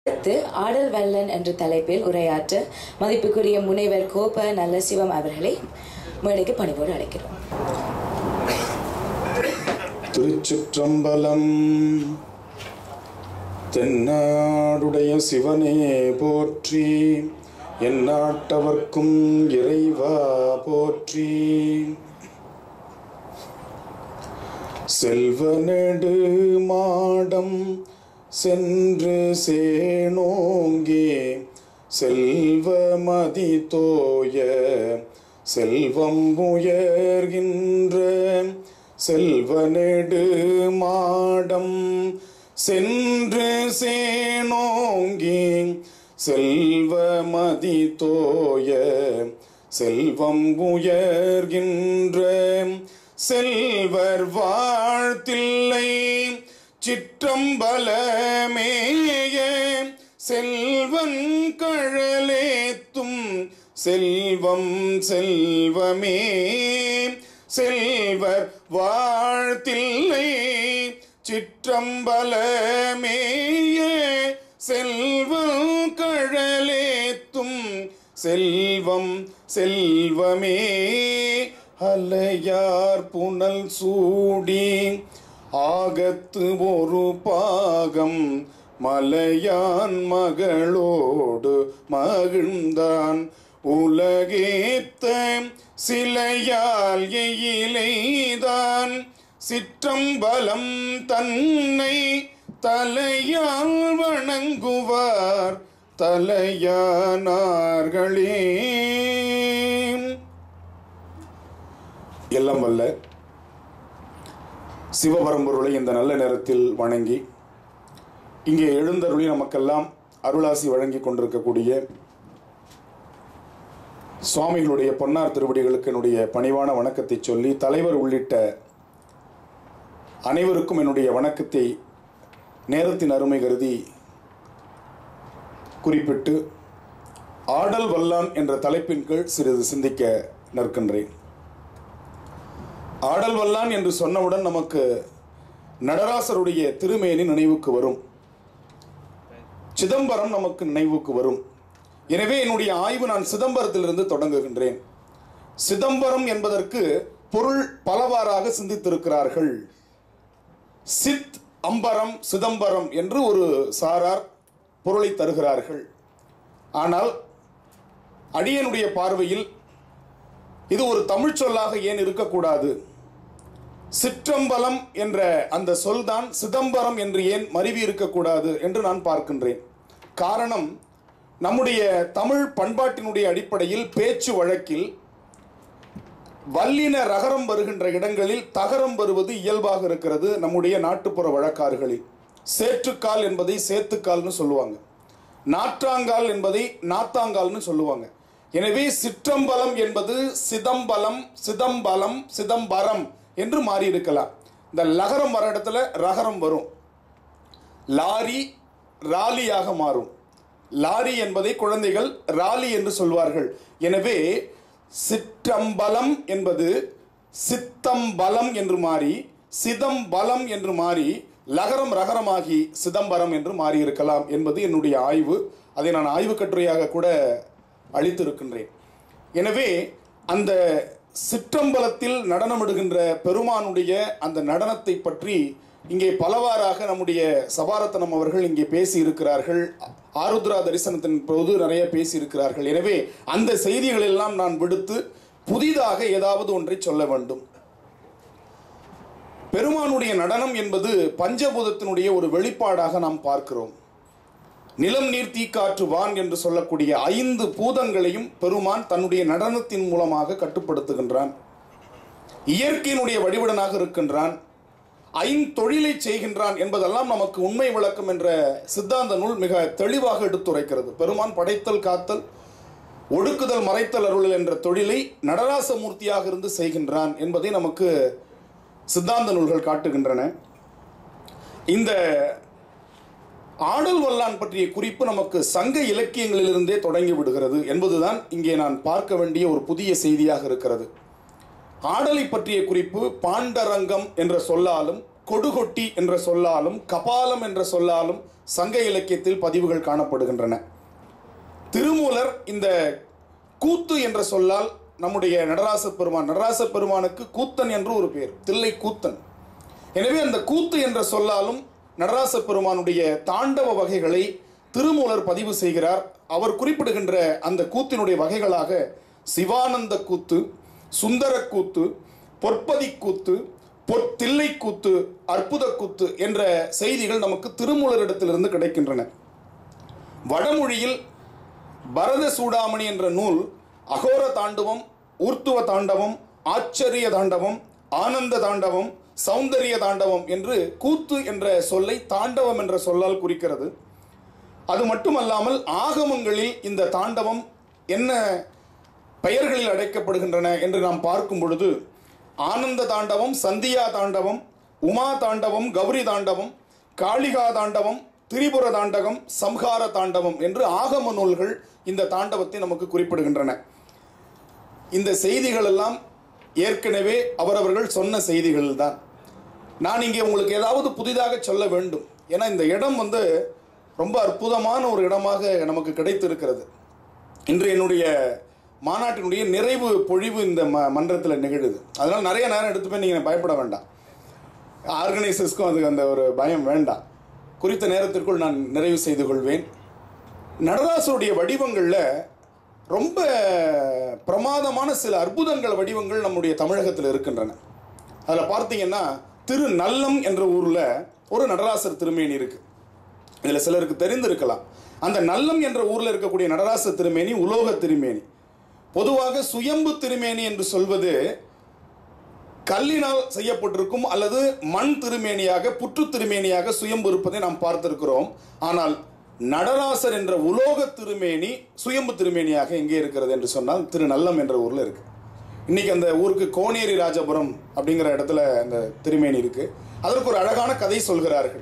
அடுத்து ஆடல் வல்லன் என்ற தலைப்பில் உரையாற்ற மதிப்புக்குரிய முனைவர் கோப நல்லசிவம் அவர்களை மேடைக்கு பணிவோடு அழைக்கிறோம் திருச்சிற்றம்பலம் தென்னாடுடைய சிவனே போற்றி எந்நாட்டவர்க்கும் இறைவா போற்றி செல்வநெடு மாடம் சென்று சேனோங்கே செல்வமதி தோய செல்வம் உயர்கின்ற செல்வநெடு மாடம் சென்று சேனோங்கி செல்வமதி தோய செல்வம் உயர்கின்ற செல்வர் வாழ்த்தில்லை சிற்றம்பலமேய செல்வன் கழலேத்தும் செல்வம் செல்வமே செல்வர் வாழ்த்தில்லை சிற்றம்பலமேய செல்வம் கழலேத்தும் செல்வம் செல்வமே அலையார் புனல் சூடி ஆகத்து ஒரு பாகம் மலையான் மகளோடு மகிழ்ந்தான் உலகேத்த சிலையால் எயிலைதான் சிற்றம்பலம் தன்னை தலையால் வணங்குவார் தலையானார்களே எல்லாம் வல்ல சிவபரம்பொருளை இந்த நல்ல நேரத்தில் வணங்கி இங்கே எழுந்தருளி நமக்கெல்லாம் அருளாசி வழங்கி கொண்டிருக்கக்கூடிய சுவாமிகளுடைய பொன்னார் திருவடிகளுக்கு என்னுடைய பணிவான வணக்கத்தை சொல்லி தலைவர் உள்ளிட்ட அனைவருக்கும் என்னுடைய வணக்கத்தை நேரத்தின் அருமை கருதி குறிப்பிட்டு ஆடல் வல்லான் என்ற தலைப்பின் கீழ் சிறிது சிந்திக்க நிற்கின்றேன் ஆடல் வல்லான் என்று சொன்னவுடன் நமக்கு நடராசருடைய திருமேனி நினைவுக்கு வரும் சிதம்பரம் நமக்கு நினைவுக்கு வரும் எனவே என்னுடைய ஆய்வு நான் சிதம்பரத்திலிருந்து தொடங்குகின்றேன் சிதம்பரம் என்பதற்கு பொருள் பலவாறாக சிந்தித்திருக்கிறார்கள் சித் அம்பரம் சிதம்பரம் என்று ஒரு சாரார் பொருளை தருகிறார்கள் ஆனால் அடியனுடைய பார்வையில் இது ஒரு தமிழ் சொல்லாக ஏன் இருக்கக்கூடாது சிற்றம்பலம் என்ற அந்த சொல்தான் சிதம்பரம் என்று ஏன் மருவி இருக்கக்கூடாது என்று நான் பார்க்கின்றேன் காரணம் நம்முடைய தமிழ் பண்பாட்டினுடைய அடிப்படையில் பேச்சு வழக்கில் வல்லின ரகரம் வருகின்ற இடங்களில் தகரம் வருவது இயல்பாக இருக்கிறது நம்முடைய நாட்டுப்புற வழக்காறுகளில் சேற்றுக்கால் என்பதை சேத்துக்கால்னு சொல்லுவாங்க நாற்றாங்கால் என்பதை நாத்தாங்கால்னு சொல்லுவாங்க எனவே சிற்றம்பலம் என்பது சிதம்பலம் சிதம்பலம் சிதம்பரம் என்று மாறி இருக்கலாம் இந்த லகரம் வர இடத்துல ரகரம் வரும் லாரி ராலியாக மாறும் லாரி என்பதை குழந்தைகள் ராலி என்று சொல்வார்கள் எனவே சிற்றம்பலம் என்பது சித்தம்பலம் என்று மாறி சிதம்பலம் என்று மாறி லகரம் ரகரமாகி சிதம்பரம் என்று மாறி இருக்கலாம் என்பது என்னுடைய ஆய்வு அதை நான் ஆய்வு கட்டுரையாக கூட அளித்திருக்கின்றேன் எனவே அந்த சிற்றம்பலத்தில் நடனமிடுகின்ற பெருமானுடைய அந்த நடனத்தை பற்றி இங்கே பலவாறாக நம்முடைய சபாரத்தனம் அவர்கள் இங்கே பேசி இருக்கிறார்கள் ஆருத்ரா தரிசனத்தின் போது நிறைய பேசி இருக்கிறார்கள் எனவே அந்த செய்திகள் எல்லாம் நான் விடுத்து புதிதாக ஏதாவது ஒன்றை சொல்ல வேண்டும் பெருமானுடைய நடனம் என்பது பஞ்சபூதத்தினுடைய ஒரு வெளிப்பாடாக நாம் பார்க்கிறோம் நிலம் நீர் தீக்காற்று வான் என்று சொல்லக்கூடிய ஐந்து பூதங்களையும் பெருமான் தன்னுடைய நடனத்தின் மூலமாக கட்டுப்படுத்துகின்றான் இயற்கையினுடைய வடிவடனாக இருக்கின்றான் ஐந்தொழிலை செய்கின்றான் என்பதெல்லாம் நமக்கு உண்மை விளக்கம் என்ற சித்தாந்த நூல் மிக தெளிவாக எடுத்துரைக்கிறது பெருமான் படைத்தல் காத்தல் ஒடுக்குதல் மறைத்தல் அருளல் என்ற தொழிலை நடராசமூர்த்தியாக இருந்து செய்கின்றான் என்பதை நமக்கு சித்தாந்த நூல்கள் காட்டுகின்றன இந்த ஆடல் வல்லான் பற்றிய குறிப்பு நமக்கு சங்க இலக்கியங்களிலிருந்தே தொடங்கி விடுகிறது என்பதுதான் இங்கே நான் பார்க்க வேண்டிய ஒரு புதிய செய்தியாக இருக்கிறது ஆடலை பற்றிய குறிப்பு பாண்டரங்கம் என்ற சொல்லாலும் கொடுகொட்டி என்ற சொல்லாலும் கபாலம் என்ற சொல்லாலும் சங்க இலக்கியத்தில் பதிவுகள் காணப்படுகின்றன திருமூலர் இந்த கூத்து என்ற சொல்லால் நம்முடைய நடராச பெருமான் நடராச பெருமானுக்கு கூத்தன் என்று ஒரு பேர் தில்லை கூத்தன் எனவே அந்த கூத்து என்ற சொல்லாலும் நடராச பெருமானுடைய தாண்டவ வகைகளை திருமூலர் பதிவு செய்கிறார் அவர் குறிப்பிடுகின்ற அந்த கூத்தினுடைய வகைகளாக சிவானந்த கூத்து சுந்தர கூத்து பொற்பதி கூத்து பொற்தில்லை கூத்து அற்புத கூத்து என்ற செய்திகள் நமக்கு திருமூலரிடத்திலிருந்து கிடைக்கின்றன வடமொழியில் பரத சூடாமணி என்ற நூல் அகோர தாண்டவம் ஊர்த்துவ தாண்டவம் ஆச்சரிய தாண்டவம் ஆனந்த தாண்டவம் சௌந்தரிய தாண்டவம் என்று கூத்து என்ற சொல்லை தாண்டவம் என்ற சொல்லால் குறிக்கிறது அது மட்டுமல்லாமல் ஆகமங்களில் இந்த தாண்டவம் என்ன பெயர்களில் அழைக்கப்படுகின்றன என்று நாம் பார்க்கும் பொழுது ஆனந்த தாண்டவம் சந்தியா தாண்டவம் உமா தாண்டவம் கௌரி தாண்டவம் காளிகா தாண்டவம் திரிபுர தாண்டகம் சம்ஹார தாண்டவம் என்று ஆகம நூல்கள் இந்த தாண்டவத்தை நமக்கு குறிப்பிடுகின்றன இந்த செய்திகள் எல்லாம் ஏற்கனவே அவரவர்கள் சொன்ன செய்திகள் தான் நான் இங்கே உங்களுக்கு ஏதாவது புதிதாக சொல்ல வேண்டும் ஏன்னா இந்த இடம் வந்து ரொம்ப அற்புதமான ஒரு இடமாக நமக்கு கிடைத்திருக்கிறது இன்று என்னுடைய மாநாட்டினுடைய நிறைவு பொழிவு இந்த ம மன்றத்தில் நிகழுது அதனால் நிறைய நேரம் எடுத்துப்போய் நீங்கள் பயப்பட வேண்டாம் ஆர்கனைசர்ஸ்க்கும் அதுக்கு அந்த ஒரு பயம் வேண்டாம் குறித்த நேரத்திற்குள் நான் நிறைவு செய்து கொள்வேன் நடராசருடைய வடிவங்களில் ரொம்ப பிரமாதமான சில அற்புதங்கள் வடிவங்கள் நம்முடைய தமிழகத்தில் இருக்கின்றன அதில் பார்த்தீங்கன்னா திரு நல்லம் என்ற ஊரில் ஒரு நடராசர் திருமேனி இருக்கு இதில் சிலருக்கு தெரிந்திருக்கலாம் அந்த நல்லம் என்ற ஊரில் இருக்கக்கூடிய நடராசர் திருமேனி உலோக திருமேனி பொதுவாக சுயம்பு திருமேனி என்று சொல்வது கல்லினால் செய்யப்பட்டிருக்கும் அல்லது மண் திருமேனியாக புற்று திருமேனியாக சுயம்பு இருப்பதை நாம் பார்த்திருக்கிறோம் ஆனால் நடராசர் என்ற உலோக திருமேனி சுயம்பு திருமேனியாக எங்கே இருக்கிறது என்று சொன்னால் திருநல்லம் என்ற ஊரில் இருக்கு இன்னைக்கு அந்த ஊருக்கு கோனேரி ராஜபுரம் அப்படிங்கிற இடத்துல அந்த திருமேனி இருக்கு அதற்கு ஒரு அழகான கதை சொல்கிறார்கள்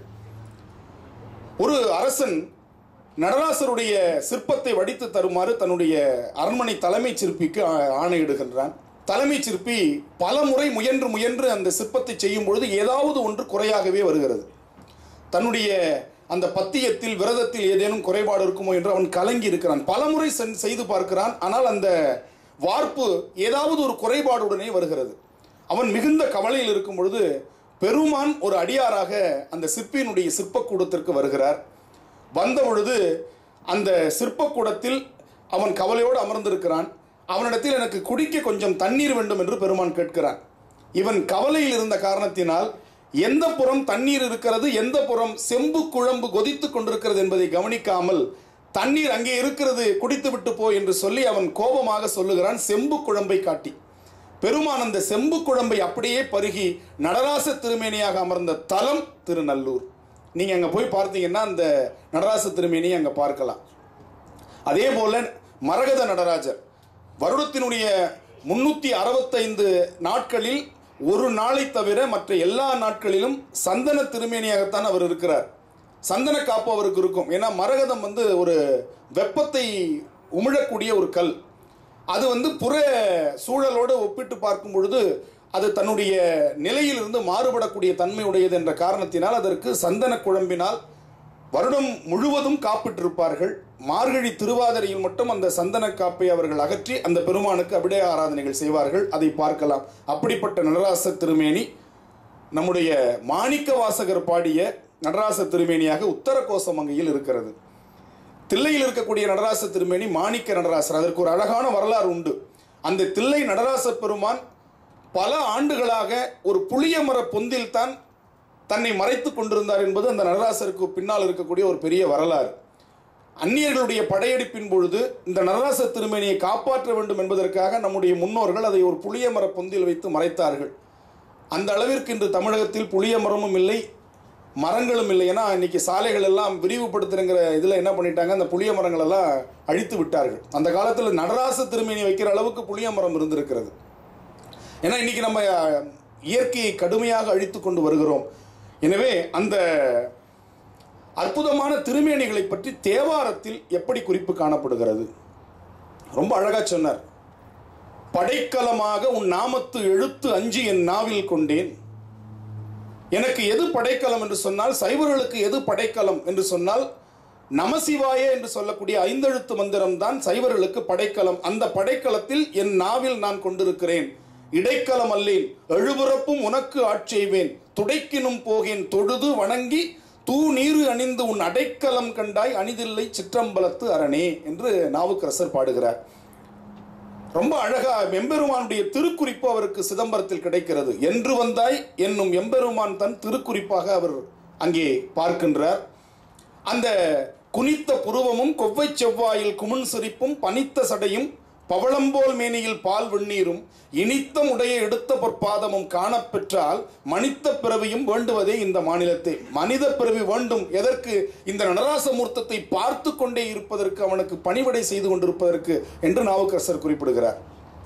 ஒரு அரசன் நடராசருடைய சிற்பத்தை வடித்து தருமாறு தன்னுடைய அரண்மனை தலைமை சிற்பிக்கு ஆ- ஆணையிடுகின்றான் தலைமை சிற்பி பல முறை முயன்று முயன்று அந்த சிற்பத்தை செய்யும் பொழுது ஏதாவது ஒன்று குறையாகவே வருகிறது தன்னுடைய அந்த பத்தியத்தில் விரதத்தில் ஏதேனும் குறைபாடு இருக்குமோ என்று அவன் கலங்கி இருக்கிறான் பலமுறை சென்- செய்து பார்க்கிறான் ஆனால் அந்த வார்ப்பு ஏதாவது ஒரு குறைபாடுடனே வருகிறது அவன் மிகுந்த கவலையில் இருக்கும் பொழுது பெருமான் ஒரு அடியாராக அந்த சிற்பியினுடைய சிற்பக்கூடத்திற்கு வருகிறார் வந்த பொழுது அந்த சிற்பக்கூடத்தில் அவன் கவலையோடு அமர்ந்திருக்கிறான் அவனிடத்தில் எனக்கு குடிக்க கொஞ்சம் தண்ணீர் வேண்டும் என்று பெருமான் கேட்கிறான் இவன் கவலையில் இருந்த காரணத்தினால் எந்த புறம் தண்ணீர் இருக்கிறது எந்த புறம் செம்பு குழம்பு கொதித்துக் கொண்டிருக்கிறது என்பதை கவனிக்காமல் தண்ணீர் அங்கே இருக்கிறது குடித்து விட்டு போ என்று சொல்லி அவன் கோபமாக சொல்லுகிறான் செம்பு குழம்பை காட்டி பெருமான் அந்த செம்பு குழம்பை அப்படியே பருகி நடராச திருமேனியாக அமர்ந்த தலம் திருநல்லூர் நீங்க அங்க போய் பார்த்தீங்கன்னா அந்த நடராச திருமேனியை அங்க பார்க்கலாம் அதே போல மரகத நடராஜர் வருடத்தினுடைய முன்னூத்தி அறுபத்தைந்து நாட்களில் ஒரு நாளை தவிர மற்ற எல்லா நாட்களிலும் சந்தன திருமேனியாகத்தான் அவர் இருக்கிறார் சந்தன காப்பு அவருக்கு இருக்கும் ஏன்னா மரகதம் வந்து ஒரு வெப்பத்தை உமிழக்கூடிய ஒரு கல் அது வந்து புற சூழலோடு ஒப்பிட்டு பார்க்கும் பொழுது அது தன்னுடைய நிலையிலிருந்து மாறுபடக்கூடிய தன்மை உடையது என்ற காரணத்தினால் அதற்கு சந்தன குழம்பினால் வருடம் முழுவதும் காப்பிட்டிருப்பார்கள் மார்கழி திருவாதிரையில் மட்டும் அந்த சந்தன காப்பை அவர்கள் அகற்றி அந்த பெருமானுக்கு அபிடய ஆராதனைகள் செய்வார்கள் அதை பார்க்கலாம் அப்படிப்பட்ட நடராச திருமேனி நம்முடைய மாணிக்க வாசகர் பாடிய நடராச திருமேனியாக உத்தர கோசமங்கையில் இருக்கிறது தில்லையில் இருக்கக்கூடிய நடராச திருமேனி மாணிக்க நடராசர் அதற்கு ஒரு அழகான வரலாறு உண்டு அந்த தில்லை நடராச பெருமான் பல ஆண்டுகளாக ஒரு புளிய மர பொந்தில் தான் தன்னை மறைத்துக் கொண்டிருந்தார் என்பது அந்த நடராசருக்கு பின்னால் இருக்கக்கூடிய ஒரு பெரிய வரலாறு அந்நியர்களுடைய படையெடுப்பின் பொழுது இந்த நடராச திருமேனியை காப்பாற்ற வேண்டும் என்பதற்காக நம்முடைய முன்னோர்கள் அதை ஒரு புளிய மர பொந்தில் வைத்து மறைத்தார்கள் அந்த அளவிற்கு இன்று தமிழகத்தில் புளிய மரமும் இல்லை மரங்களும் இல்லை ஏன்னா இன்னைக்கு சாலைகள் எல்லாம் விரிவுபடுத்துறங்கிற இதில் என்ன பண்ணிட்டாங்க அந்த புளிய மரங்கள் எல்லாம் அழித்து விட்டார்கள் அந்த காலத்தில் நடராச திருமேனி வைக்கிற அளவுக்கு புளிய மரம் இருந்திருக்கிறது ஏன்னா இன்னைக்கு நம்ம அஹ், இயற்கையை கடுமையாக அழித்து கொண்டு வருகிறோம் எனவே அந்த அற்புதமான திருமேனிகளை பற்றி தேவாரத்தில் எப்படி குறிப்பு காணப்படுகிறது ரொம்ப அழகா சொன்னார் படைக்கலமாக உன் நாமத்து எழுத்து அஞ்சு என் நாவில் கொண்டேன் எனக்கு எது படைக்கலம் என்று சொன்னால் சைவர்களுக்கு எது படைக்கலம் என்று சொன்னால் நமசிவாய என்று சொல்லக்கூடிய ஐந்தெழுத்து மந்திரம் தான் சைவர்களுக்கு படைக்கலம் அந்த படைக்கலத்தில் என் நாவில் நான் கொண்டிருக்கிறேன் இடைக்கலம் அல்லேன் எழுபுறப்பும் உனக்கு ஆட்செய்வேன் துடைக்கினும் போகேன் தொழுது வணங்கி தூ நீரு அணிந்து உன் அடைக்கலம் கண்டாய் அணிதில்லை சிற்றம்பலத்து அரணே என்று நாவுக்கரசர் பாடுகிறார் ரொம்ப அழகா எம்பெருமானுடைய திருக்குறிப்பு அவருக்கு சிதம்பரத்தில் கிடைக்கிறது என்று வந்தாய் என்னும் எம்பெருமான் தன் திருக்குறிப்பாக அவர் அங்கே பார்க்கின்றார் அந்த குனித்த புருவமும் கொவ்வை செவ்வாயில் குமுன் சிரிப்பும் பனித்த சடையும் பவளம்போல் மேனியில் பால் வெந்நீரும் இனித்த உடைய எடுத்த பொற்பாதமும் காணப்பெற்றால் மனித பிறவியும் வேண்டுவதே இந்த மாநிலத்தை மனித பிறவி வேண்டும் எதற்கு இந்த நடராசமூர்த்தத்தை பார்த்து கொண்டே இருப்பதற்கு அவனுக்கு பணிவிடை செய்து கொண்டிருப்பதற்கு என்று நாவுக்கரசர் குறிப்பிடுகிறார்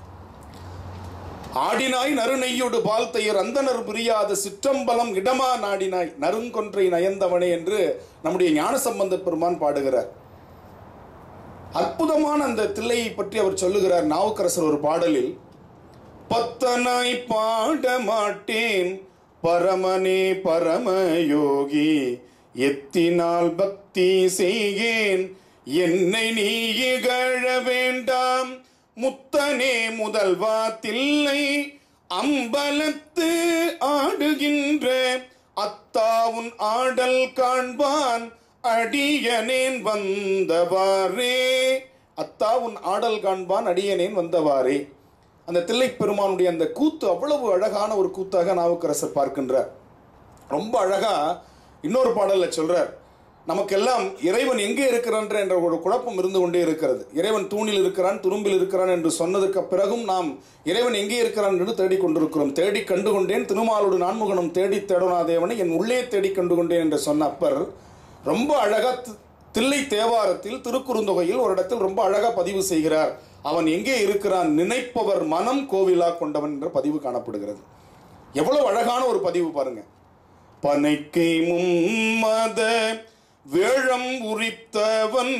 ஆடினாய் நறுநெய்யோடு பால் தையர் அந்தனர் புரியாத சிற்றம்பலம் இடமா நாடினாய் நறுங்கொன்றை நயந்தவனே என்று நம்முடைய ஞானசம்பந்த பெருமான் பாடுகிறார் அற்புதமான அந்த தில்லையை பற்றி அவர் சொல்லுகிறார் நாவுக்கரசர் ஒரு பாடலில் பத்தனாய் பாட மாட்டேன் பரமனே பரமயோகி எத்தினால் பக்தி செய்கேன் என்னை நீ இகழ வேண்டாம் முத்தனே முதல்வா தில்லை அம்பலத்து ஆடுகின்ற அத்தாவுன் ஆடல் காண்பான் அடியனேன் வந்தவாறே அத்தா உன் ஆடல் காண்பான் அடியனேன் வந்தவாறே அந்த தில்லை பெருமானுடைய அந்த கூத்து அவ்வளவு அழகான ஒரு கூத்தாக நாவுக்கரசர் பார்க்கின்றார் ரொம்ப அழகா இன்னொரு பாடல்ல சொல்றார் நமக்கெல்லாம் இறைவன் எங்கே இருக்கிறான் என்ற ஒரு குழப்பம் இருந்து கொண்டே இருக்கிறது இறைவன் தூணில் இருக்கிறான் துரும்பில் இருக்கிறான் என்று சொன்னதுக்கு பிறகும் நாம் இறைவன் எங்கே இருக்கிறான் என்று தேடிக் கொண்டிருக்கிறோம் தேடி கண்டு கொண்டேன் திருமாலோடு நான்முகனும் தேடி தேடனா தேவனை என் உள்ளே தேடி கண்டு கொண்டேன் என்று சொன்ன அப்பர் ரொம்ப அழகா தி- தில்லை தேவாரத்தில் திருக்குறுந்தொகையில் ஒரு இடத்தில் ரொம்ப அழகா பதிவு செய்கிறார் அவன் எங்கே இருக்கிறான் நினைப்பவர் மனம் கோவிலா கொண்டவன் என்ற பதிவு காணப்படுகிறது எவ்வளவு அழகான ஒரு பதிவு பாருங்க பனைக்கை மும்மத வேழம் உரித்தவன்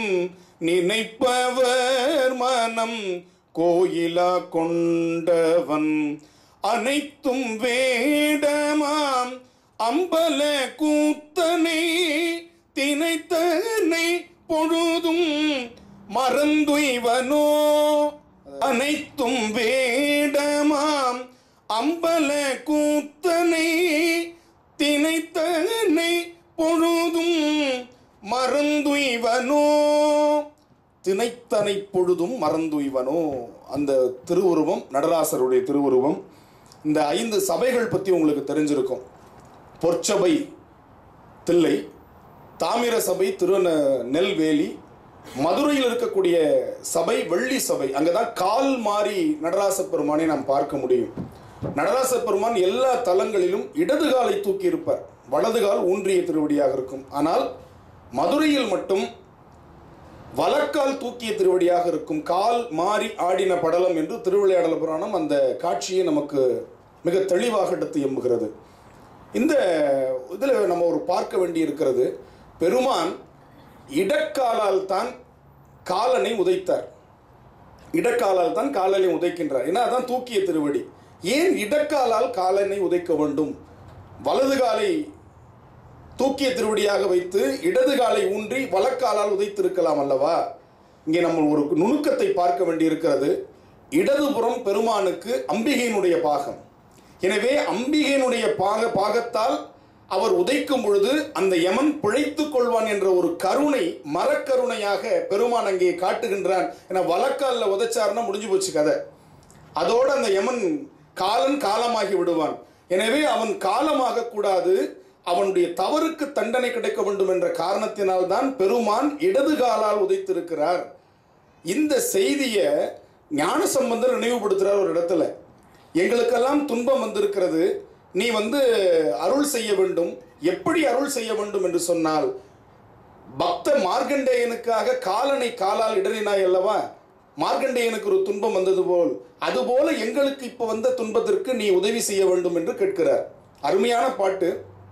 நினைப்பவர் மனம் கோயிலா கொண்டவன் அனைத்தும் வேடமாம் அம்பல கூத்தனை திணைத்தனை பொழுதும் மறந்துய்வனோ அனைத்தும் வேடமாம் அம்பல கூத்தனை திணைத்தனை பொழுதும் மறந்துய்வனோ திணைத்தனை பொழுதும் மறந்துய்வனோ அந்த திருவுருவம் நடராசருடைய திருவுருவம் இந்த ஐந்து சபைகள் பற்றி உங்களுக்கு தெரிஞ்சிருக்கும் பொற்சபை தில்லை தாமிர சபை திரு நெல்வேலி மதுரையில் இருக்கக்கூடிய சபை வெள்ளி சபை அங்கதான் கால் மாறி நடராச பெருமானை நாம் பார்க்க முடியும் நடராச பெருமான் எல்லா தலங்களிலும் இடது காலை தூக்கி இருப்பார் வலது கால் ஊன்றிய திருவடியாக இருக்கும் ஆனால் மதுரையில் மட்டும் வலக்கால் தூக்கிய திருவடியாக இருக்கும் கால் மாறி ஆடின படலம் என்று திருவிளையாடல் புராணம் அந்த காட்சியை நமக்கு மிக தெளிவாக எடுத்து எம்புகிறது இந்த இதில் நம்ம ஒரு பார்க்க வேண்டி இருக்கிறது பெருமான் இடக்காலால் தான் காலனை உதைத்தார் இடக்காலால் தான் காலனை உதைக்கின்றார் ஏன்னா அதான் தூக்கிய திருவடி ஏன் இடக்காலால் காலனை உதைக்க வேண்டும் வலது காலை தூக்கிய திருவடியாக வைத்து இடது காலை ஊன்றி வலக்காலால் உதைத்திருக்கலாம் அல்லவா இங்கே நம்ம ஒரு நுணுக்கத்தை பார்க்க வேண்டியிருக்கிறது இடதுபுறம் பெருமானுக்கு அம்பிகையினுடைய பாகம் எனவே அம்பிகையினுடைய பாக பாகத்தால் அவர் உதைக்கும் பொழுது அந்த யமன் பிழைத்துக் கொள்வான் என்ற ஒரு கருணை மரக்கருணையாக பெருமான் அங்கே காட்டுகின்றான் ஏன்னா வலக்காலில் உதைச்சாருன்னா முடிஞ்சு போச்சு கதை அதோடு அந்த யமன் காலன் காலமாகி விடுவான் எனவே அவன் காலமாக கூடாது அவனுடைய தவறுக்கு தண்டனை கிடைக்க வேண்டும் என்ற காரணத்தினால் தான் பெருமான் இடது காலால் உதைத்திருக்கிறார் இந்த செய்தியை ஞான சம்பந்தர் நினைவுபடுத்துறார் ஒரு இடத்துல எங்களுக்கெல்லாம் துன்பம் வந்திருக்கிறது நீ வந்து அருள் செய்ய வேண்டும் எப்படி அருள் செய்ய வேண்டும் என்று சொன்னால் பக்த மார்க்கண்டேயனுக்காக காலனை காலால் இடறினாய் அல்லவா மார்க்கண்டேயனுக்கு ஒரு துன்பம் வந்தது போல் அதுபோல எங்களுக்கு இப்போ வந்த துன்பத்திற்கு நீ உதவி செய்ய வேண்டும் என்று கேட்கிறார் அருமையான பாட்டு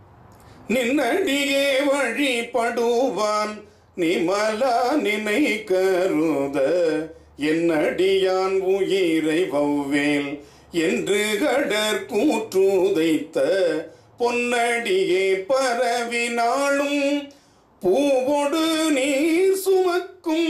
நின்னடியே வழிபடுவான் நிமலா நினை கருத என்னடியான் உயிரை வௌவேல் என்று கடற் கூற்றுதைத்த பொன்னடியே பரவினாலும் பூவொடு நீர் சுமக்கும்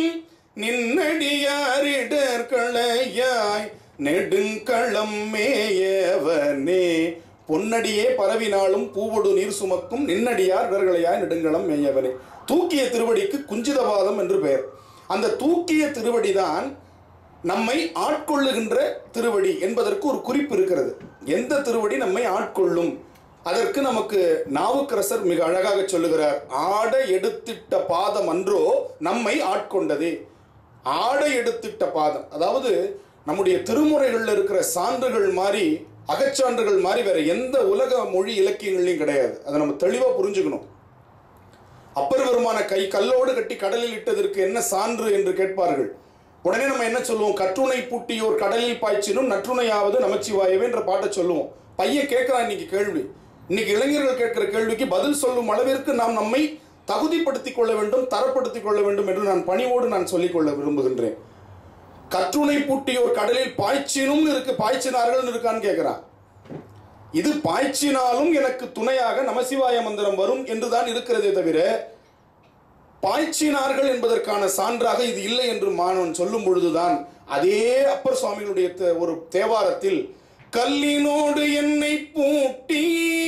நின்னடியாரிடர்களையாய் நெடுங்களம் மேயவனே பொன்னடியே பரவினாலும் பூவொடு நீர் சுமக்கும் நின்னடியார் இடர்களையாய் நெடுங்களம் மேயவனே தூக்கிய திருவடிக்கு குஞ்சிதபாதம் என்று பெயர் அந்த தூக்கிய திருவடிதான் நம்மை ஆட்கொள்ளுகின்ற திருவடி என்பதற்கு ஒரு குறிப்பு இருக்கிறது எந்த திருவடி நம்மை ஆட்கொள்ளும் அதற்கு நமக்கு நாவுக்கரசர் மிக அழகாக சொல்லுகிறார் ஆடை எடுத்திட்ட பாதம் அன்றோ நம்மை ஆட்கொண்டதே ஆடை எடுத்திட்ட பாதம் அதாவது நம்முடைய திருமுறைகளில் இருக்கிற சான்றுகள் மாதிரி அகச்சான்றுகள் மாதிரி வேற எந்த உலக மொழி இலக்கியங்கள்லையும் கிடையாது அதை நம்ம தெளிவாக புரிஞ்சுக்கணும் அப்பர் பெருமான கை கல்லோடு கட்டி கடலில் இட்டதற்கு என்ன சான்று என்று கேட்பார்கள் உடனே நம்ம என்ன சொல்லுவோம் கற்றுணை பூட்டியோர் கடலில் பாய்ச்சினும் நற்றுணையாவது நமச்சிவாயவே என்ற பாட்டை சொல்லுவோம் பையன் கேட்கிறான் இன்னைக்கு கேள்வி இன்னைக்கு இளைஞர்கள் கேட்கிற கேள்விக்கு பதில் சொல்லும் அளவிற்கு நாம் நம்மை தகுதிப்படுத்திக் கொள்ள வேண்டும் தரப்படுத்திக் கொள்ள வேண்டும் என்று நான் பணிவோடு நான் சொல்லிக்கொள்ள விரும்புகின்றேன் கற்றுணை பூட்டியோர் கடலில் பாய்ச்சினும் இருக்கு பாய்ச்சினார்கள் இருக்கான்னு கேட்கிறான் இது பாய்ச்சினாலும் எனக்கு துணையாக நமசிவாய மந்திரம் வரும் என்றுதான் இருக்கிறதே தவிர பாய்ச்சினார்கள் என்பதற்கான சான்றாக இது இல்லை என்று மாணவன் சொல்லும் பொழுதுதான் அதே அப்பர் சுவாமிகளுடைய தே- ஒரு தேவாரத்தில் கல்லினோடு என்னை பூட்டி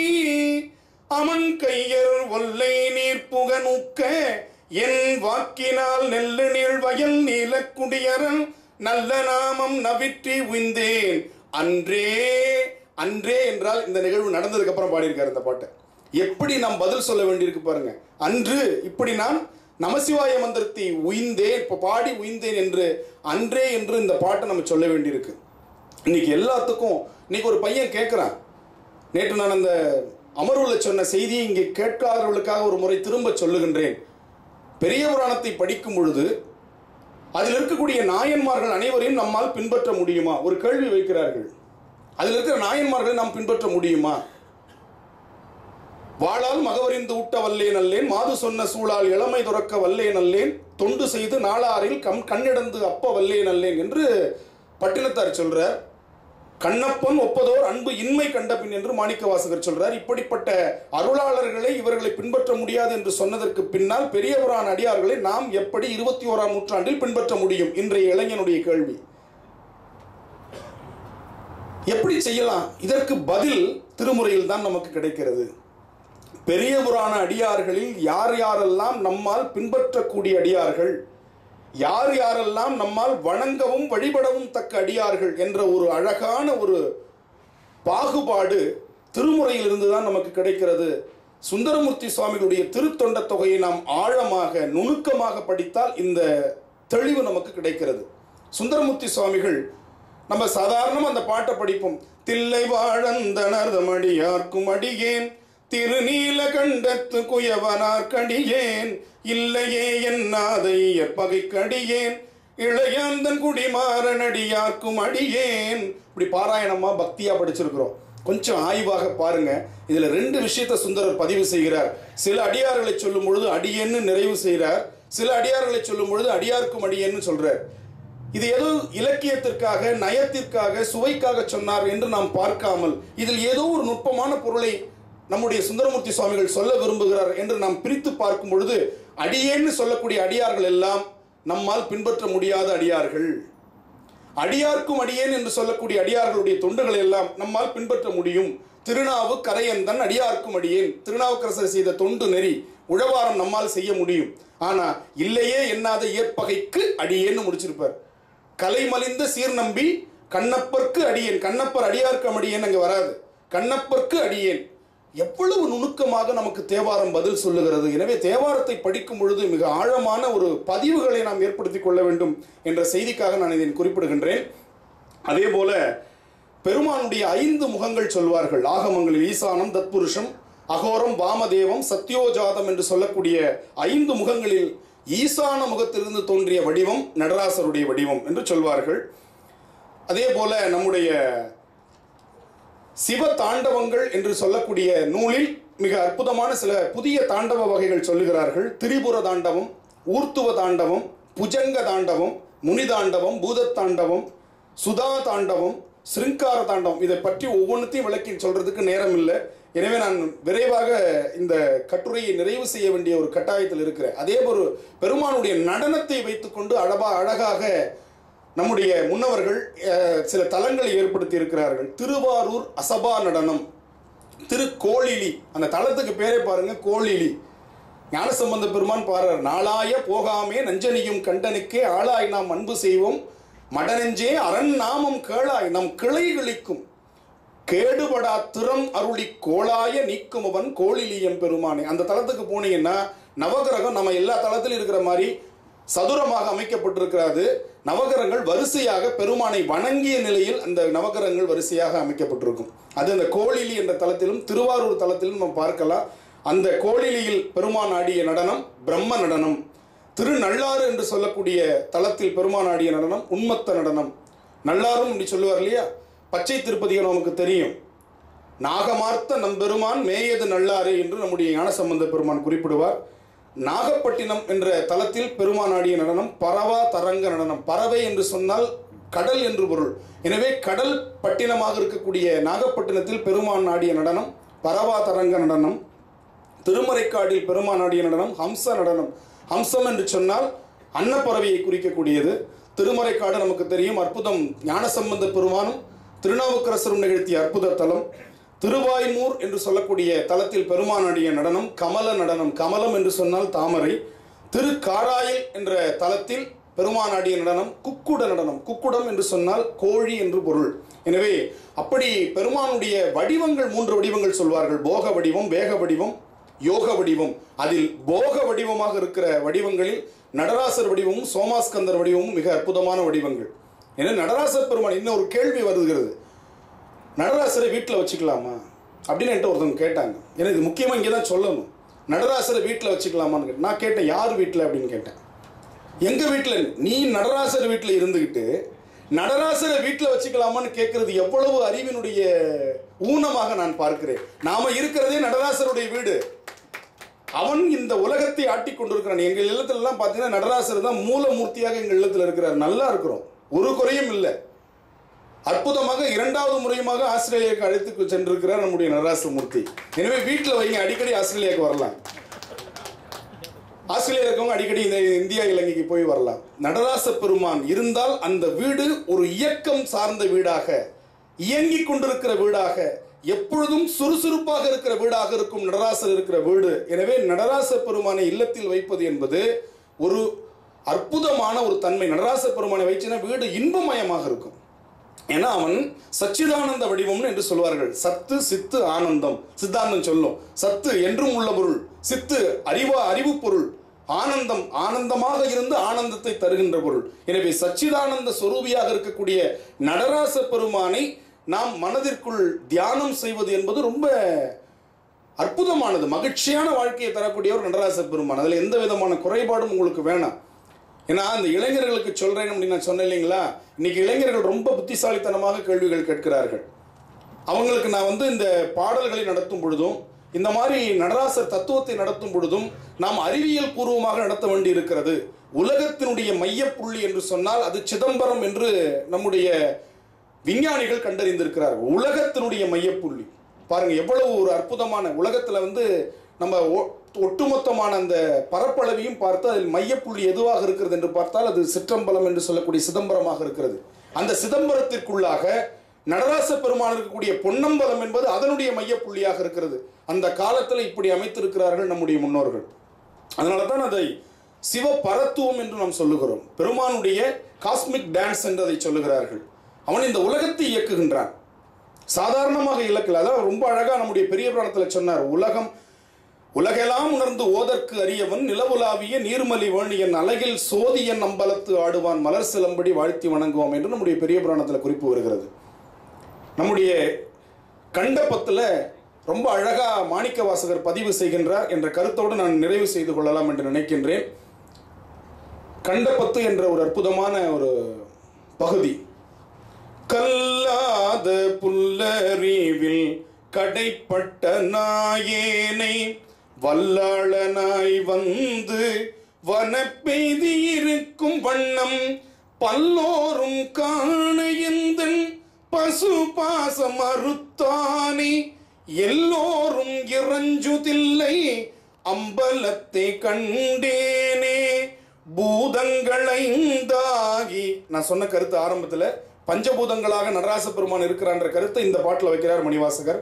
அவன் கையர் ஒல்லை நீர் புகனுக்க என் வாக்கினால் நெல்லு நீள் வயல் நீலக்குடியரன் நல்ல நாமம் நவிற்றி உய்ந்தேன் அன்றே அன்றே என்றால் இந்த நிகழ்வு நடந்ததுக்கு அப்புறம் பாடியிருக்காரு இந்த பாட்டை எப்படி நாம் பதில் சொல்ல வேண்டியிருக்கு பாருங்க அன்று இப்படி நான் நமசிவாய மந்திரத்தை உய்ந்தேன் இப்போ பாடி உய்ந்தேன் என்று அன்றே என்று இந்த பாட்டை நம்ம சொல்ல வேண்டியிருக்கு இன்னைக்கு எல்லாத்துக்கும் இன்னைக்கு ஒரு பையன் கேட்குறான் நேற்று நான் அந்த அமர்வுல சொன்ன செய்தியை இங்கே கேட்காதவர்களுக்காக ஒரு முறை திரும்ப சொல்லுகின்றேன் பெரிய புராணத்தை படிக்கும் பொழுது அதில் இருக்கக்கூடிய நாயன்மார்கள் அனைவரையும் நம்மால் பின்பற்ற முடியுமா ஒரு கேள்வி வைக்கிறார்கள் அதில் இருக்கிற நாயன்மார்களை நாம் பின்பற்ற முடியுமா வாளால் மகவறிந்து ஊட்ட வல்லேன் அல்லேன் மாது சொன்ன சூழால் இளமை துறக்க வல்லேன் அல்லேன் தொண்டு செய்து நாளாரில் கம் கண்ணிடந்து அப்ப வல்லேன் அல்லேன் என்று பட்டினத்தார் சொல்றார் கண்ணப்பன் ஒப்பதோர் அன்பு இன்மை கண்டபின் என்று மாணிக்க வாசகர் சொல்றார் இப்படிப்பட்ட அருளாளர்களை இவர்களை பின்பற்ற முடியாது என்று சொன்னதற்கு பின்னால் பெரிய புராண அடியார்களை நாம் எப்படி இருபத்தி ஓராம் நூற்றாண்டில் பின்பற்ற முடியும் இன்றைய இளைஞனுடைய கேள்வி எப்படி செய்யலாம் இதற்கு பதில் திருமுறையில் தான் நமக்கு கிடைக்கிறது பெரிய புராண அடியார்களில் யார் யாரெல்லாம் நம்மால் பின்பற்றக்கூடிய அடியார்கள் யார் யாரெல்லாம் நம்மால் வணங்கவும் வழிபடவும் தக்க அடியார்கள் என்ற ஒரு அழகான ஒரு பாகுபாடு திருமுறையிலிருந்து தான் நமக்கு கிடைக்கிறது சுந்தரமூர்த்தி சுவாமிகளுடைய திருத்தொண்ட தொகையை நாம் ஆழமாக நுணுக்கமாக படித்தால் இந்த தெளிவு நமக்கு கிடைக்கிறது சுந்தரமூர்த்தி சுவாமிகள் நம்ம சாதாரணமாக அந்த பாட்டை படிப்போம் தில்லை வாழந்தனர்தமடியார்க்கும் அடியேன் திருநீல கண்டத்து குயவனார்க்கடியேன் இல்லையே என்னாதை பகைக்கடியேன் இளையாந்தன் குடிமாறனடியார்க்கும் அடியேன் இப்படி பாராயணமா பக்தியா படிச்சிருக்கிறோம் கொஞ்சம் ஆய்வாக பாருங்க இதுல ரெண்டு விஷயத்தை சுந்தரர் பதிவு செய்கிறார் சில அடியார்களை சொல்லும் பொழுது அடியேன்னு நிறைவு செய்கிறார் சில அடியார்களை சொல்லும் பொழுது அடியார்க்கும் அடியேன்னு சொல்றார் இது ஏதோ இலக்கியத்திற்காக நயத்திற்காக சுவைக்காக சொன்னார் என்று நாம் பார்க்காமல் இதில் ஏதோ ஒரு நுட்பமான பொருளை நம்முடைய சுந்தரமூர்த்தி சுவாமிகள் சொல்ல விரும்புகிறார் என்று நாம் பிரித்து பார்க்கும் பொழுது அடியேன்னு சொல்லக்கூடிய அடியார்கள் எல்லாம் நம்மால் பின்பற்ற முடியாத அடியார்கள் அடியார்க்கும் அடியேன் என்று சொல்லக்கூடிய அடியார்களுடைய தொண்டுகளை எல்லாம் நம்மால் பின்பற்ற முடியும் திருநாவு கரையந்தன் அடியார்க்கும் அடியேன் திருநாவுக்கரசர் செய்த தொண்டு நெறி உழவாரம் நம்மால் செய்ய முடியும் ஆனா இல்லையே எண்ணாத ஏற்பகைக்கு அடியேன்னு முடிச்சிருப்பார் கலை மலிந்த சீர் நம்பி கண்ணப்பர்க்கு அடியேன் கண்ணப்பர் அடியார்க்கும் அடியேன் அங்க வராது கண்ணப்பர்க்கு அடியேன் எவ்வளவு நுணுக்கமாக நமக்கு தேவாரம் பதில் சொல்லுகிறது எனவே தேவாரத்தை படிக்கும் பொழுது மிக ஆழமான ஒரு பதிவுகளை நாம் ஏற்படுத்திக் கொள்ள வேண்டும் என்ற செய்திக்காக நான் இதை குறிப்பிடுகின்றேன் அதே போல பெருமானுடைய ஐந்து முகங்கள் சொல்வார்கள் ஆகமங்களில் ஈசானம் தத்புருஷம் அகோரம் வாமதேவம் சத்யோஜாதம் என்று சொல்லக்கூடிய ஐந்து முகங்களில் ஈசான முகத்திலிருந்து தோன்றிய வடிவம் நடராசருடைய வடிவம் என்று சொல்வார்கள் அதே போல நம்முடைய சிவ தாண்டவங்கள் என்று சொல்லக்கூடிய நூலில் மிக அற்புதமான சில புதிய தாண்டவ வகைகள் சொல்லுகிறார்கள் திரிபுர தாண்டவம் ஊர்த்துவ தாண்டவம் புஜங்க தாண்டவம் முனி தாண்டவம் பூதத் தாண்டவம் சுதா தாண்டவம் சிருங்கார தாண்டவம் இதை பற்றி ஒவ்வொன்றுத்தையும் விளக்கி சொல்றதுக்கு நேரம் இல்லை எனவே நான் விரைவாக இந்த கட்டுரையை நிறைவு செய்ய வேண்டிய ஒரு கட்டாயத்தில் இருக்கிறேன் அதே ஒரு பெருமானுடைய நடனத்தை வைத்துக்கொண்டு அழகா அழகாக நம்முடைய முன்னவர்கள் அஹ், சில தலங்களை ஏற்படுத்தி இருக்கிறார்கள் திருவாரூர் அசபா நடனம் திருக்கோளிலி அந்த தலத்துக்கு பேரே பாருங்க கோளிலி ஞானசம்பந்த பெருமான் பாடுறார் நாளாய போகாமே நஞ்சனியும் கண்டனுக்கே ஆளாய் நாம் அன்பு செய்வோம் மடநெஞ்சே அரண் நாமம் கேளாய் நம் கிளைகளிக்கும் கேடுபடா திறம் அருளி கோளாய நீக்கும் அவன் கோளிலியம் பெருமானே அந்த தலத்துக்கு போனீங்கன்னா நவகிரகம் நம்ம எல்லா தலத்திலும் இருக்கிற மாதிரி சதுரமாக அமைக்கப்பட்டிருக்கிறது நவகிரகங்கள் வரிசையாக பெருமானை வணங்கிய நிலையில் அந்த நவகிரகங்கள் வரிசையாக அமைக்கப்பட்டிருக்கும் அது அந்த கோளிலி என்ற தலத்திலும் திருவாரூர் தலத்திலும் நம்ம பார்க்கலாம் அந்த கோளிலியில் பெருமான் ஆடிய நடனம் பிரம்ம நடனம் திருநள்ளாறு என்று சொல்லக்கூடிய தலத்தில் பெருமான் ஆடிய நடனம் உன்மத்த நடனம் நல்லாரும் இப்படி சொல்லுவார் இல்லையா பச்சை திருப்பதிகம் நமக்கு தெரியும் நாகமார்த்த நம் பெருமான் மேயது நல்லாறு என்று நம்முடைய ஞானசம்பந்த பெருமான் குறிப்பிடுவார் நாகப்பட்டினம் என்ற தலத்தில் பெருமான் ஆடிய நடனம் பரவா தரங்க நடனம் பறவை என்று சொன்னால் கடல் என்று பொருள் எனவே கடல் பட்டினமாக இருக்கக்கூடிய நாகப்பட்டினத்தில் பெருமான் ஆடிய நடனம் பரவா தரங்க நடனம் திருமறைக்காடில் பெருமான் ஆடிய நடனம் ஹம்ச நடனம் ஹம்சம் என்று சொன்னால் அன்னப்பறவையை குறிக்கக்கூடியது திருமறைக்காடு நமக்கு தெரியும் அற்புதம் ஞானசம்பந்த பெருமானும் திருநாவுக்கரசரும் நிகழ்த்திய அற்புத தலம் திருவாய்மூர் என்று சொல்லக்கூடிய தலத்தில் பெருமான் ஆடிய நடனம் கமல நடனம் கமலம் என்று சொன்னால் தாமரை திருக்காராயில் என்ற தலத்தில் பெருமான் ஆடிய நடனம் குக்குட நடனம் குக்குடம் என்று சொன்னால் கோழி என்று பொருள் எனவே அப்படி பெருமானுடைய வடிவங்கள் மூன்று வடிவங்கள் சொல்வார்கள் போக வடிவம் வேக வடிவம் யோக வடிவம் அதில் போக வடிவமாக இருக்கிற வடிவங்களில் நடராசர் வடிவமும் சோமாஸ்கந்தர் வடிவமும் மிக அற்புதமான வடிவங்கள் ஏன்னா நடராசர் பெருமான் இன்னும் ஒரு கேள்வி வருகிறது நடராசரை வீட்டில் வச்சுக்கலாமா அப்படின்னு என்கிட்ட ஒருத்தவங்க கேட்டாங்க எனக்கு இது முக்கியமாக இங்கே தான் சொல்லணும் நடராசரை வீட்டில் வச்சுக்கலாமான்னு கேட்டேன் நான் கேட்டேன் யார் வீட்டில் அப்படின்னு கேட்டேன் எங்கள் வீட்டில் நீ நடராசர் வீட்டில் இருந்துக்கிட்டு நடராசரை வீட்டில் வச்சுக்கலாமான்னு கேட்கறது எவ்வளவு அறிவினுடைய ஊனமாக நான் பார்க்கிறேன் நாம இருக்கிறதே நடராசருடைய வீடு அவன் இந்த உலகத்தை ஆட்டிக் கொண்டிருக்கிறான் எங்கள் இல்லத்துல எல்லாம் பார்த்தீங்கன்னா நடராசர் தான் மூலமூர்த்தியாக எங்கள் இல்லத்தில் இருக்கிறார் நல்லா இருக்கிறோம் ஒரு குறையும் இல்லை அற்புதமாக இரண்டாவது முறையுமாக ஆஸ்திரேலியாவுக்கு அழைத்து சென்றிருக்கிறார் நம்முடைய நடராசமூர்த்தி எனவே வீட்டில் வைங்க அடிக்கடி ஆஸ்திரேலியாவுக்கு வரலாம் ஆஸ்திரேலியா இருக்கவங்க அடிக்கடி இந்த இந்தியா இலங்கைக்கு போய் வரலாம் நடராச பெருமான் இருந்தால் அந்த வீடு ஒரு இயக்கம் சார்ந்த வீடாக இயங்கிக் கொண்டிருக்கிற வீடாக எப்பொழுதும் சுறுசுறுப்பாக இருக்கிற வீடாக இருக்கும் நடராசர் இருக்கிற வீடு எனவே நடராச பெருமானை இல்லத்தில் வைப்பது என்பது ஒரு அற்புதமான ஒரு தன்மை நடராச பெருமானை வைச்சுன்னா வீடு இன்பமயமாக இருக்கும் ஏன்னா அவன் சச்சிதானந்த வடிவம்னு என்று சொல்வார்கள் சத்து சித்து ஆனந்தம் சித்தாந்தம் சொல்லும் சத்து என்றும் உள்ள பொருள் சித்து அறிவா அறிவு பொருள் ஆனந்தம் ஆனந்தமாக இருந்து ஆனந்தத்தை தருகின்ற பொருள் எனவே சச்சிதானந்த சொரூபியாக இருக்கக்கூடிய நடராச பெருமானை நாம் மனதிற்குள் தியானம் செய்வது என்பது ரொம்ப அற்புதமானது மகிழ்ச்சியான வாழ்க்கையை தரக்கூடிய ஒரு நடராச பெருமான் அதில் எந்த விதமான குறைபாடும் உங்களுக்கு வேணாம் ஏன்னா அந்த இளைஞர்களுக்கு சொல்றேன் அப்படின்னு நான் சொன்னேன் இல்லைங்களா இன்னைக்கு இளைஞர்கள் ரொம்ப புத்திசாலித்தனமாக கேள்விகள் கேட்கிறார்கள் அவங்களுக்கு நான் வந்து இந்த பாடல்களை நடத்தும் பொழுதும் இந்த மாதிரி நடராசர் தத்துவத்தை நடத்தும் பொழுதும் நாம் அறிவியல் பூர்வமாக நடத்த வேண்டி இருக்கிறது உலகத்தினுடைய மையப்புள்ளி என்று சொன்னால் அது சிதம்பரம் என்று நம்முடைய விஞ்ஞானிகள் கண்டறிந்திருக்கிறார்கள் உலகத்தினுடைய மையப்புள்ளி பாருங்க எவ்வளவு ஒரு அற்புதமான உலகத்துல வந்து நம்ம ஒ- ஒட்டுமொத்தமான அந்த பரப்பளவையும் பார்த்து அதில் மையப்புள்ளி எதுவாக இருக்கிறது என்று பார்த்தால் அது சிற்றம்பலம் என்று சொல்லக்கூடிய சிதம்பரமாக இருக்கிறது அந்த சிதம்பரத்திற்குள்ளாக நடராச பெருமான் இருக்கக்கூடிய பொன்னம்பலம் என்பது அதனுடைய மையப்புள்ளியாக இருக்கிறது அந்த காலத்தில் இப்படி அமைத்திருக்கிறார்கள் நம்முடைய முன்னோர்கள் அதனால தான் அதை சிவ பரத்துவம் என்று நாம் சொல்லுகிறோம் பெருமானுடைய காஸ்மிக் டான்ஸ் என்று அதை சொல்லுகிறார்கள் அவன் இந்த உலகத்தை இயக்குகின்றான் சாதாரணமாக இலக்கில் அதான் ரொம்ப அழகா நம்முடைய பெரிய புராணத்தில் சொன்னார் உலகம் உலகெல்லாம் உணர்ந்து ஓதற்கு அறியவன் நிலவுலாவிய நீர்மலி வேணியன் அழகில் சோதியன் அம்பலத்து ஆடுவான் மலர் சிலம்படி வாழ்த்தி வணங்குவோம் என்று நம்முடைய பெரிய புராணத்தில் குறிப்பு வருகிறது நம்முடைய கண்டபத்தில் ரொம்ப அழகா மாணிக்க வாசகர் பதிவு செய்கின்றார் என்ற கருத்தோடு நான் நிறைவு செய்து கொள்ளலாம் என்று நினைக்கின்றேன் கண்டபத்து என்ற ஒரு அற்புதமான ஒரு பகுதி கல்லாத புல்லறிவில் கடைப்பட்ட நாயேனை வல்லாளனாய் வந்து வனப்பெய்தி இருக்கும் வண்ணம் பல்லோரும் காண எந்தன் பசு பாசம் அறுத்தானே எல்லோரும் இறஞ்சுதில்லை அம்பலத்தை கண்டேனே பூதங்களைந்தாகி நான் சொன்ன கருத்து ஆரம்பத்துல பஞ்சபூதங்களாக நடராச பெருமான் இருக்கிறான்ற கருத்தை இந்த பாட்டுல வைக்கிறார் மணிவாசகர்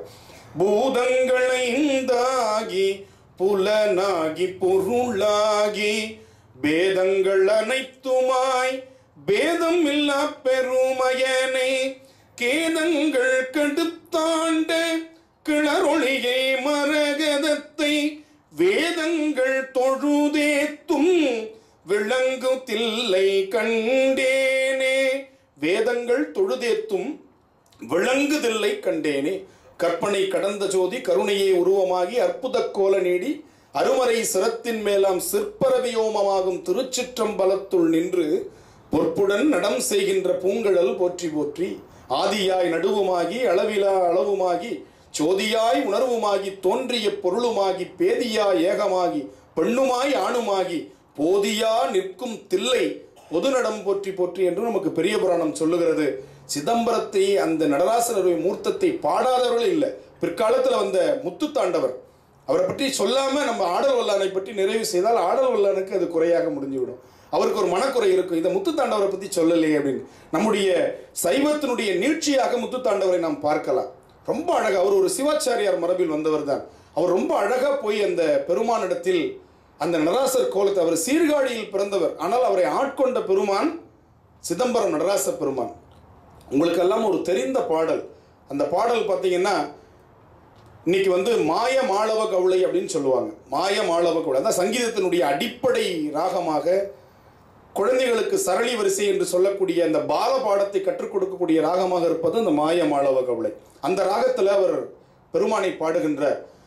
பூதங்களைந்தாகி புலனாகி பொருளாகி பேதங்கள் அனைத்துமாய் பேதம் இல்லா பெருமயனே கேதங்கள் கடுத்தாண்ட கிளரொளியை மரகதத்தை வேதங்கள் தொழுதேத்தும் விளங்கு தில்லை கண்டேனே வேதங்கள் தொழுதேத்தும் விளங்குதில்லை கண்டேனே கற்பனை கடந்த ஜோதி கருணையே உருவமாகி அற்புத கோல நீடி அருமறை சிரத்தின் மேலாம் சிற்பரவியோமமாகும் திருச்சிற்றம்பலத்துள் நின்று பொற்புடன் நடம் செய்கின்ற பூங்கழல் போற்றி போற்றி ஆதியாய் நடுவுமாகி அளவிலா அளவுமாகி சோதியாய் உணர்வுமாகி தோன்றிய பொருளுமாகி பேதியாய் ஏகமாகி பெண்ணுமாய் ஆணுமாகி போதியா நிற்கும் தில்லை பொது நடம் போற்றி போற்றி என்று நமக்கு பெரிய புராணம் சொல்லுகிறது சிதம்பரத்தை அந்த நடராசனருடைய மூர்த்தத்தை பாடாதவர்கள் இல்லை பிற்காலத்தில் வந்த முத்துத்தாண்டவர் அவரை பற்றி சொல்லாம நம்ம ஆடல் வல்லானை பற்றி நிறைவு செய்தால் ஆடல் வல்லானுக்கு அது குறையாக முடிஞ்சுவிடும் அவருக்கு ஒரு மனக்குறை இருக்கும் இதை முத்துத்தாண்டவரை பற்றி சொல்லலையே அப்படின்னு நம்முடைய சைவத்தினுடைய நீட்சியாக முத்துத்தாண்டவரை நாம் பார்க்கலாம் ரொம்ப அழகா அவர் ஒரு சிவாச்சாரியார் மரபில் வந்தவர் தான் அவர் ரொம்ப அழகா போய் அந்த பெருமானிடத்தில் அந்த நடராசர் கோலத்தை அவர் சீர்காழியில் பிறந்தவர் ஆனால் அவரை ஆட்கொண்ட பெருமான் சிதம்பரம் நடராச பெருமான் உங்களுக்கெல்லாம் ஒரு தெரிந்த பாடல் அந்த பாடல் பார்த்தீங்கன்னா இன்னைக்கு வந்து மாய மாளவ கவுளை அப்படின்னு சொல்லுவாங்க மாய மாளவ கவுளை அதான் சங்கீதத்தினுடைய அடிப்படை ராகமாக குழந்தைகளுக்கு சரளி வரிசை என்று சொல்லக்கூடிய அந்த பால பாடத்தை கற்றுக் கொடுக்கக்கூடிய ராகமாக இருப்பது அந்த மாய மாளவ கவுளை அந்த ராகத்தில் அவர் பெருமானை பாடுகின்ற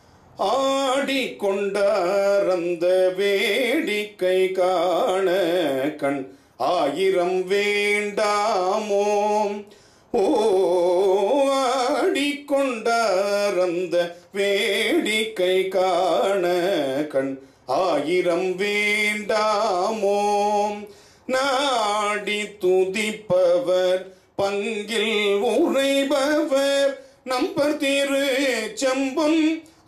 ஆடி கொண்டார் அந்த வேடிக்கை காண கண் ஆயிரம் வேண்டாமோ ஓ ஆடிக்கொண்டார் அந்த வேடிக்கை காண கண் ஆயிரம் வேண்டாமோ நாடி துதிப்பவர் பங்கில் உறைபவர் நம்பர் திரு செம்பொன்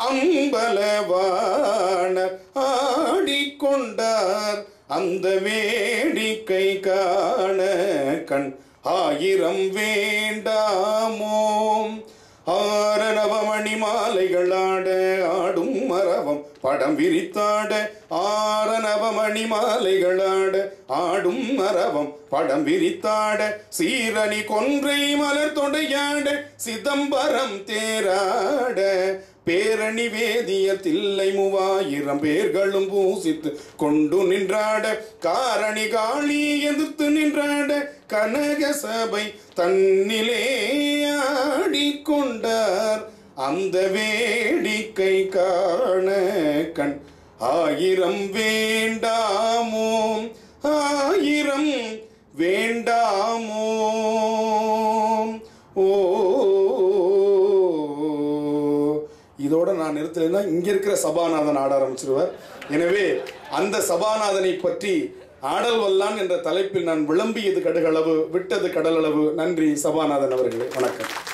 அம்பலவான ஆடிக்கொண்டார் அந்த வேடிக்கை காண கண் ஆயிரம் வேண்டாமோ ஆரணவமணி மாலைகளாட ஆடும் மரவம் படம் விரித்தாட ஆரணவமணி மாலைகளாட ஆடும் மரவம் படம் விரித்தாட சீரணி கொன்றை மலர் தொடையாட சிதம்பரம் தேராட பேரணி வேதிய தில்லை மூவாயிரம் பேர்களும் பூசித்து கொண்டு நின்றாட காரணி காளி எதிர்த்து நின்றாட கனக சபை தன்னிலே ஆடிக்கொண்டார் அந்த வேடிக்கை காண கண் ஆயிரம் வேண்டாமோ ஆயிரம் வேண்டாமோ ஓ இதோட நான் நிறுத்தலைன்னா இங்க இருக்கிற சபாநாதன் ஆட ஆரம்பிச்சிருவார் எனவே அந்த சபாநாதனை பற்றி ஆடல் வல்லான் என்ற தலைப்பில் நான் விளம்பியது கடுகளவு விட்டது கடலளவு நன்றி சபாநாதன் அவர்களே வணக்கம்